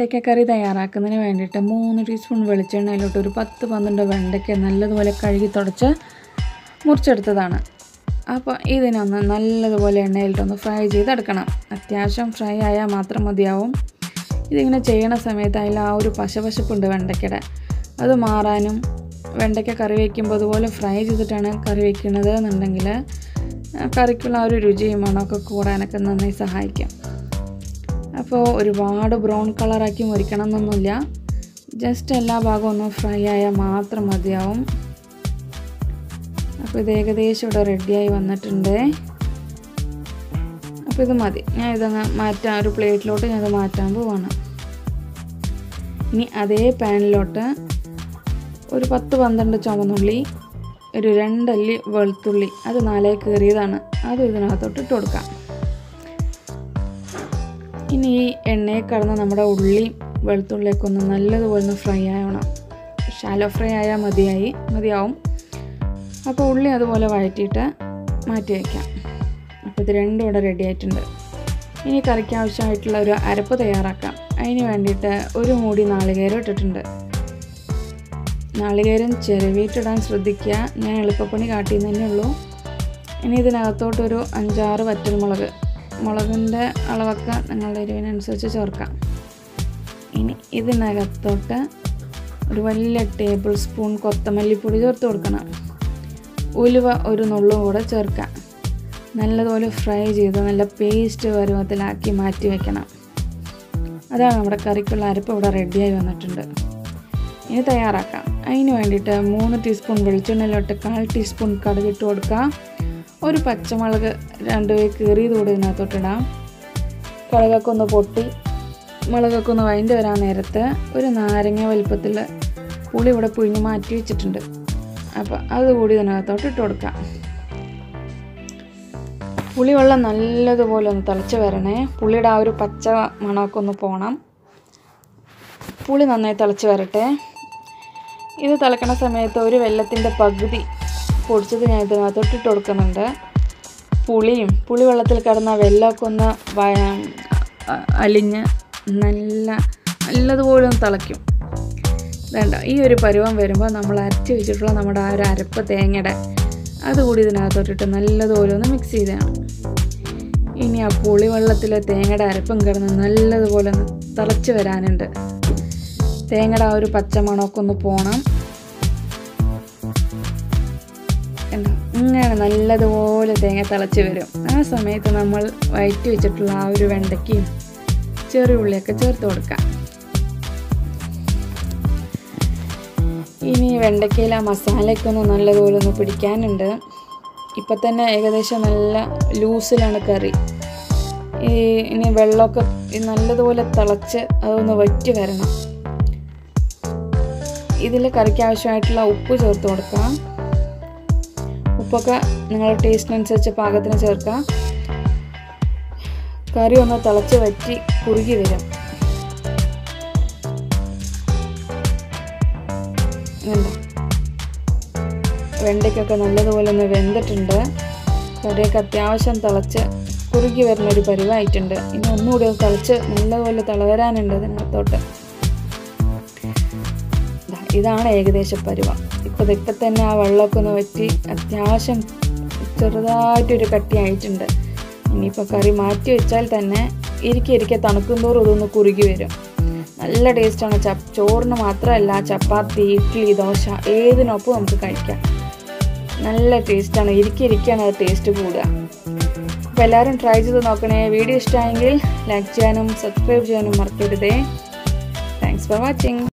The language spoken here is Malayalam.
വെണ്ടയ്ക്ക കറി തയ്യാറാക്കുന്നതിന് വേണ്ടിയിട്ട് മൂന്ന് ടീസ്പൂൺ വെളിച്ചെണ്ണയിലോട്ട് ഒരു പത്ത് പന്ത്രണ്ട് വെണ്ടയ്ക്ക നല്ലതുപോലെ കഴുകി തുടച്ച് മുറിച്ചെടുത്തതാണ് അപ്പോൾ ഇതിനൊന്ന് നല്ലതുപോലെ എണ്ണയിലിട്ടൊന്ന് ഫ്രൈ ചെയ്തെടുക്കണം അത്യാവശ്യം ഫ്രൈ ആയാൽ മാത്രം മതിയാവും ഇതിങ്ങനെ ചെയ്യണ സമയത്ത് അതിൽ ആ ഒരു പശപശപ്പുണ്ട് വെണ്ടയ്ക്കയുടെ അത് മാറാനും വെണ്ടയ്ക്ക കറി വയ്ക്കുമ്പോൾ അതുപോലെ ഫ്രൈ ചെയ്തിട്ടാണ് കറി വയ്ക്കുന്നത് എന്നുണ്ടെങ്കിൽ കറിക്കുള്ള ആ ഒരു രുചിയും മണമൊക്കെ കൂടാനൊക്കെ നന്നായി സഹായിക്കും അപ്പോൾ ഒരുപാട് ബ്രൗൺ കളറാക്കി മുറിക്കണം എന്നൊന്നുമില്ല ജസ്റ്റ് എല്ലാ ഭാഗവും ഒന്ന് ഫ്രൈ ആയാൽ മാത്രം മതിയാവും അപ്പോൾ ഇത് ഏകദേശം ഇവിടെ റെഡിയായി വന്നിട്ടുണ്ട് അപ്പോൾ ഇത് മതി ഞാൻ ഇതങ്ങ് മാറ്റാൻ ഒരു പ്ലേറ്റിലോട്ട് ഞാൻ ഇത് മാറ്റാൻ പോവാണ് ഇനി അതേ പാനിലോട്ട് ഒരു പത്ത് പന്ത്രണ്ട് ചുവന്നുള്ളി ഒരു രണ്ടല്ലി വെളുത്തുള്ളി അത് നാലേ കീറിയതാണ് അതും ഇതിനകത്തോട്ട് ഇട്ട് കൊടുക്കാം ഇനി ഈ എണ്ണയിൽ കടന്ന് നമ്മുടെ ഉള്ളി വെളുത്തുള്ളിയൊക്കെ ഒന്ന് നല്ലതുപോലെ ഒന്ന് ഫ്രൈ ആവണം ഷാലോ ഫ്രൈ ആയാൽ മതിയായി മതിയാവും അപ്പോൾ ഉള്ളി അതുപോലെ വഴറ്റിയിട്ട് മാറ്റി വയ്ക്കാം അപ്പോൾ ഇത് രണ്ടും ഇവിടെ റെഡി ആയിട്ടുണ്ട് ഇനി കറിക്ക് ആവശ്യമായിട്ടുള്ള ഒരു അരപ്പ് തയ്യാറാക്കാം അതിന് വേണ്ടിയിട്ട് ഒരു മൂടി നാളികേരം ഇട്ടിട്ടുണ്ട് നാളികേരം ചിരവിയിട്ടിടാൻ ശ്രദ്ധിക്കുക ഞാൻ എളുപ്പപ്പണി കാട്ടിയെന്ന് തന്നെ ഉള്ളൂ ഇനി ഇതിനകത്തോട്ടൊരു അഞ്ചാറ് വറ്റൽമുളക് മുളകിൻ്റെ അളവൊക്കെ നിങ്ങളുടെ എരിവിനനുസരിച്ച് ചേർക്കാം ഇനി ഇതിനകത്തോട്ട് ഒരു വലിയ ടേബിൾ സ്പൂൺ കൊത്തമല്ലിപ്പൊടി ചേർത്ത് കൊടുക്കണം ഉലുവ ഒരു നുള്ളും കൂടെ ചേർക്കാം നല്ലതുപോലെ ഫ്രൈ ചെയ്ത് നല്ല പേസ്റ്റ് പരുവത്തിലാക്കി മാറ്റി വെക്കണം അതാണ് നമ്മുടെ കറിക്കുള്ള അരപ്പ് ഇവിടെ റെഡിയായി വന്നിട്ടുണ്ട് ഇനി തയ്യാറാക്കാം അതിന് വേണ്ടിയിട്ട് മൂന്ന് ടീസ്പൂൺ വെളിച്ചെണ്ണയിലോട്ട് കാൽ ടീസ്പൂൺ കടുകിട്ട് കൊടുക്കാം ഒരു പച്ചമുളക് രണ്ട് കീറിയത് കൂടി ഇതിനകത്തോട്ടിടാം കടുകൊക്കെ ഒന്ന് പൊട്ടി മുളകൊക്കെ ഒന്ന് വഴണ്ടി വരാൻ നേരത്ത് ഒരു നാരങ്ങ വലുപ്പത്തിൽ പുളി ഇവിടെ പിഴിഞ്ഞ് മാറ്റി വെച്ചിട്ടുണ്ട് അപ്പോൾ അതുകൂടി ഇതിനകത്തോട്ട് ഇട്ട് കൊടുക്കാം പുളിവെള്ളം നല്ലതുപോലെ ഒന്ന് തിളച്ച് വരണേ പുളിയുടെ ആ ഒരു പച്ച മണമൊക്കെ ഒന്ന് പോകണം പുളി നന്നായി തിളച്ച് വരട്ടെ ഇത് തിളക്കണ സമയത്ത് ഒരു വെള്ളത്തിൻ്റെ പകുതി പൊടിച്ചത് ഞാൻ ഇതിനകത്തോട്ട് ഇട്ട് കൊടുക്കുന്നുണ്ട് പുളിയും പുളി വെള്ളത്തിൽ കിടന്ന വെള്ളമൊക്കെ ഒന്ന് അലിഞ്ഞ് നല്ല നല്ലതുപോലെ ഒന്ന് തിളയ്ക്കും വേണ്ട ഈ ഒരു പരുവം വരുമ്പോൾ നമ്മൾ അരച്ച് വെച്ചിട്ടുള്ള നമ്മുടെ ആ ഒരു അരപ്പ് തേങ്ങയുടെ അതുകൂടി ഇതിനകത്തോട്ടിട്ട് നല്ലതുപോലെ ഒന്ന് മിക്സ് ചെയ്തതാണ് ഇനി ആ പുളി വെള്ളത്തിലെ തേങ്ങയുടെ അരപ്പും കിടന്ന് നല്ലതുപോലെ ഒന്ന് തിളച്ച് വരാനുണ്ട് തേങ്ങയുടെ ആ ഒരു പച്ചമണമൊക്കെ ഒന്ന് പോകണം എന്താ ഇങ്ങനെ നല്ലതുപോലെ തേങ്ങ തിളച്ച് വരും ആ സമയത്ത് നമ്മൾ വയറ്റി വെച്ചിട്ടുള്ള ആ ഒരു വെണ്ടയ്ക്കയും ചെറിയ ഉള്ളിയൊക്കെ ചേർത്ത് കൊടുക്കാം ഇനി വെണ്ടയ്ക്കയിൽ ആ മസാലയൊക്കെ ഒന്ന് നല്ലതുപോലെ ഒന്ന് പിടിക്കാനുണ്ട് ഇപ്പം തന്നെ ഏകദേശം നല്ല ലൂസിലാണ് കറി ഈ ഇനി വെള്ളമൊക്കെ നല്ലതുപോലെ തിളച്ച് അതൊന്ന് വറ്റി വരണം ഇതിൽ കറിക്ക് ആവശ്യമായിട്ടുള്ള ഉപ്പ് ചേർത്ത് കൊടുക്കാം ഉപ്പൊക്കെ നിങ്ങളുടെ ടേസ്റ്റിനനുസരിച്ച് പാകത്തിന് ചേർക്കാം കറി ഒന്ന് തിളച്ച് വറ്റി കുറുകി വരും വേണ്ട വെണ്ടയ്ക്കൊക്കെ നല്ലതുപോലെ ഒന്ന് വെന്തിട്ടുണ്ട് കറിയൊക്കെ അത്യാവശ്യം തിളച്ച് കുറുകി വരുന്ന ഒരു പരിവായിട്ടുണ്ട് ഇനി ഒന്നുകൂടി ഒന്ന് തിളച്ച് നല്ലതുപോലെ തിളവരാനുണ്ട് ഇതിനകത്തോട്ട് ഇതാണ് ഏകദേശം പരുവ ഇപ്പോൾ ഇപ്പം തന്നെ ആ വെള്ളമൊക്കെ ഒന്ന് വറ്റി അത്യാവശ്യം ചെറുതായിട്ടൊരു കട്ടിയായിട്ടുണ്ട് ഇനിയിപ്പോൾ കറി മാറ്റി വെച്ചാൽ തന്നെ ഇരിക്കെ ഇരിക്കെ തണുക്കും തോറും ഇതൊന്ന് കുറുകി വരും നല്ല ടേസ്റ്റാണ് ചപ്പ് ചോറിന് മാത്രമല്ല ചപ്പാത്തി ഇഡ്ഡലി ദോശ ഏതിനൊപ്പം നമുക്ക് കഴിക്കാം നല്ല ടേസ്റ്റാണ് ഇരിക്കെ ഇരിക്കാണ് അത് ടേസ്റ്റ് കൂടുക അപ്പോൾ എല്ലാവരും ട്രൈ ചെയ്ത് നോക്കണേ വീഡിയോ ഇഷ്ടമായെങ്കിൽ ലൈക്ക് ചെയ്യാനും സബ്സ്ക്രൈബ് ചെയ്യാനും മറക്കരുതേ താങ്ക്സ് ഫോർ വാച്ചിങ്